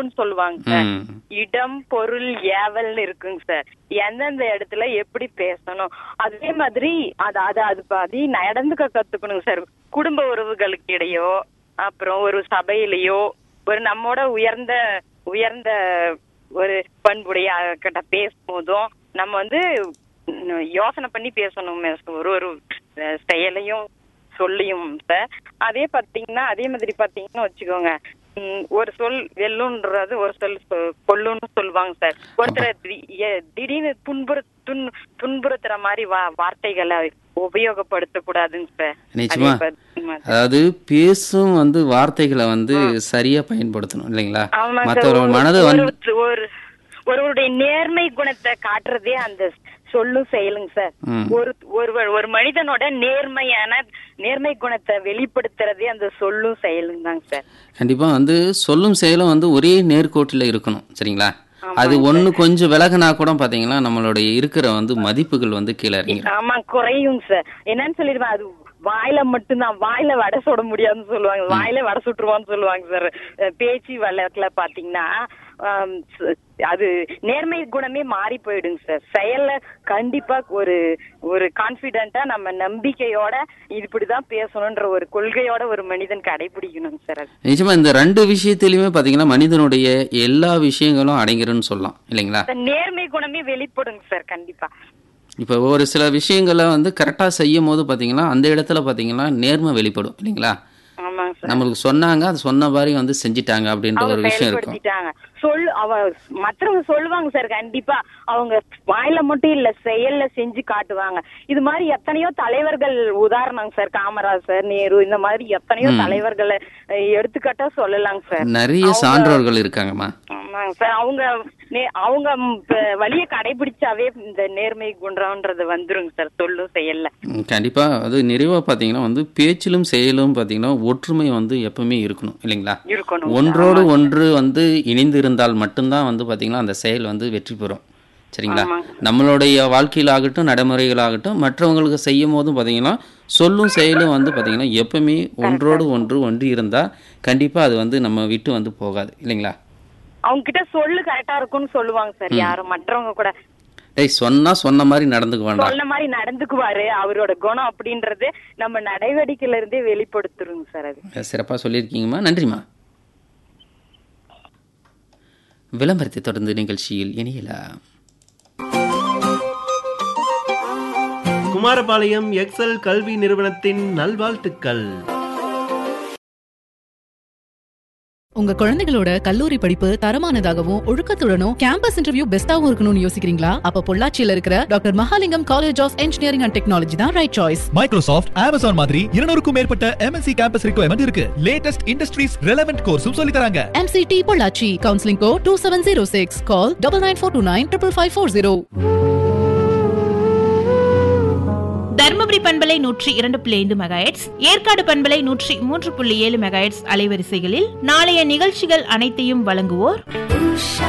பொருளுன்னு சொல்லுவாங்க சார் ம் இடம் பொருள் ஏவல்னு இருக்குங்க சார் எந்தெந்த இடத்துல எப்படி பேசணும் அதே மாதிரி அது அது அது பதி நடந்துக்க கத்துக்கணுங்க சார் குடும்ப உறவுகளுக்கு இடையோ அப்புறம் ஒரு சபையிலயோ ஒரு நம்மோட உயர்ந்த உயர்ந்த ஒரு பண்புடைய கிட்ட பேசும்போதும் நம்ம வந்து ம், யோசனை பண்ணி பேசணும் ஒரு ஒரு அஹ், செயலையும் சொல்லியும் சார் அதே பாத்தீங்கன்னா அதே மாதிரி பாத்தீங்கன்னா வச்சுக்கோங்க ம், ஒரு சொல் வெல்லுன்றது ஒரு சொல் சொ- கொல்லுன்னு சொல்லுவாங்க சார் ஒருத்தரை தி- எ- திடீர்னு துன்புற துன் துன்புறுத்துற மாதிரி வா வார்த்தைகளை உபயோகப்படுத்த கூடாதுங்க சார் நிச்சயமா. அதே பாத்தீங்கன்னா அதாவது பேசும் வந்து வார்த்தைகளை வந்து சரியா பயன்படுத்தணும் இல்லைங்களா ஆமாங்க சார். மற்றவர்கள் ஒரு- மனதை வந்து ஒரு- ஒரு ஒருவருடைய நேர்மை குணத்தை காட்டுறதே அந்த சொல்லும் செயலுங்க சார் ம். ஒரு ஒரு ஒரு மனிதனோட நேர்மையான நேர்மை குணத்தை வெளிப்படுத்துறதே அந்த சொல்லும் செயலும் தாங்க சார் கண்டிப்பா வந்து சொல்லும் செயலும் வந்து ஒரே நேர்கோட்டில் இருக்கணும் சரிங்களா அது ஒண்ணு கொஞ்சம் விலகுனா கூட பாத்தீங்கன்னா நம்மளுடைய இருக்கிற வந்து மதிப்புகள் வந்து கீழே இறங்கிடும் ஆமா குறையும் சார் என்னன்னு சொல்லிடுவேன் அது வாயில மட்டும்தான் வாயில வடை சுட முடியாதுன்னு சொல்லுவாங்க வாயில வடை சுட்டுருவான்னு சொல்லுவாங்க சார் அஹ் பேச்சு வழக்குல பாத்தீங்கன்னா ஆம், ச- அது நேர்மை குணமே மாறி போயிடுங்க சார் செயல்ல கண்டிப்பா ஒரு ஒரு கான்பிடென்ட்டா நம்ம நம்பிக்கையோட இப்படிதான் பேசணும்ன்ற ஒரு கொள்கையோட ஒரு மனிதன் கடைபிடிக்கணுங்க சார் அது நிஜமா இந்த ரெண்டு விஷயத்திலயுமே பாத்தீங்கன்னா மனிதனுடைய எல்லா விஷயங்களும் அடங்கிருன்னு சொல்லலாம் இல்லைங்களா அந்த நேர்மை குணமே வெளிப்படுங்க சார் கண்டிப்பா இப்போ ஒரு சில விஷயங்களை வந்து கரெக்டா செய்யும் போது பாத்தீங்கன்னா அந்த இடத்துல பாத்தீங்கன்னா நேர்மை வெளிப்படும் இல்லைங்களா ஆமாங்க சார் நம்மளுக்கு சொன்னாங்க அது சொன்ன மாதிரி வந்து செஞ்சிட்டாங்க அப்படின்ற ஒரு அவங்க விஷயம் இருக்கும் செயல்படுத்திட்டாங்க சொல் அவ மற்றவங்க சொல்லுவாங்க சார் கண்டிப்பா அவங்க வாயில மட்டும் இல்ல செயல்ல செஞ்சு காட்டுவாங்க இது மாதிரி எத்தனையோ தலைவர்கள் உதாரணம் சார் காமராஜர் நேரு இந்த மாதிரி எத்தனையோ தலைவர்களை அஹ், எடுத்துக்காட்டா சொல்லலாங்க சார் நிறைய சான்றோர்கள் இருக்காங்கம்மா ஆமாங்க சார் அவங்க நே- அவங்க ம், ப- வழிய கடைபிடிச்சாவே இந்த நேர்மை குன்றம்ன்றது வந்துருங்க சார் சொல்லும் செயல்ல ம், கண்டிப்பா அது நிறைவா பாத்தீங்கன்னா வந்து பேச்சிலும் செயலும் பாத்தீங்கன்னா ஒற்றுமை வந்து எப்பவுமே இருக்கணும் இல்லைங்களா இருக்கணும் ஒன்றோடு ஒன்று வந்து இணைந்து இருந்தால் மட்டும்தான் வந்து பாத்தீங்கன்னா அந்த செயல் வந்து வெற்றி பெறும் சரிங்களா நம்மளுடைய வாழ்க்கையிலாகட்டும் நடைமுறைகளாகட்டும் மற்றவங்களுக்கு செய்யும் போதும் பாத்தீங்கன்னா சொல்லும் செயலும் வந்து பாத்தீங்கன்னா எப்பவுமே ஒன்றோடு ஒன்று ஒன்றி இருந்தா கண்டிப்பா அது வந்து நம்ம விட்டு வந்து போகாது இல்லைங்களா அவங்க கிட்ட சொல்லு கரெக்டா இருக்கும்னு சொல்லுவாங்க சார் யாரும் மற்றவங்க கூட டேய் சொன்னா சொன்ன மாதிரி நடந்துக்க வேண்டாம் சொன்ன மாதிரி நடந்துக்குவாரு அவரோட குணம் அப்படின்றது நம்ம நடவடிக்கையில இருந்தே வெளிப்படுத்துருங்க சார் அது சிறப்பா சொல்லியிருக்கீங்கம்மா நன்றிம்மா விளம்பரத்தை தொடர்ந்து நிகழ்ச்சியில் இணையலாம் குமாரபாளையம் எக்ஸல் கல்வி நிறுவனத்தின் நல்வாழ்த்துக்கள் உங்க குழந்தைகளோட கல்லூரி படிப்பு தரமானதாகவும் ஒழுக்கத்துடனும் கேம்பஸ் இன்டர்வியூ பெஸ்டாவும் இருக்கணும்னு யோசிக்கிறீங்களா அப்ப பொள்ளாச்சியில இருக்கிற doctor Mahalingam college of engineering and technology தான் ரைட் சாய்ஸ் மைக்ரோசாஃப்ட் அமேசான் மாதிரி இருநூறுக்கும் மேற்பட்ட எம்என்சி கேம்பஸ் ரிக்வயர்மெண்ட் இருக்கு லேட்டஸ்ட் இண்டஸ்ட்ரீஸ் ரெலவென்ட் கோர்ஸும் சொல்லி தராங்க MCT Pollachi counselling go to seven zero six call double nine four two nine triple five four zero Dharmapuri பண்பலை நூற்றி இரண்டு புள்ளி ஐந்து மெகாஹெட்ஸ் ஏற்காடு பண்பலை நூற்றி மூன்று புள்ளி ஏழு மெகாஹெட்ஸ் அலைவரிசைகளில் நாளைய நிகழ்ச்சிகள் அனைத்தையும் வழங்குவோர்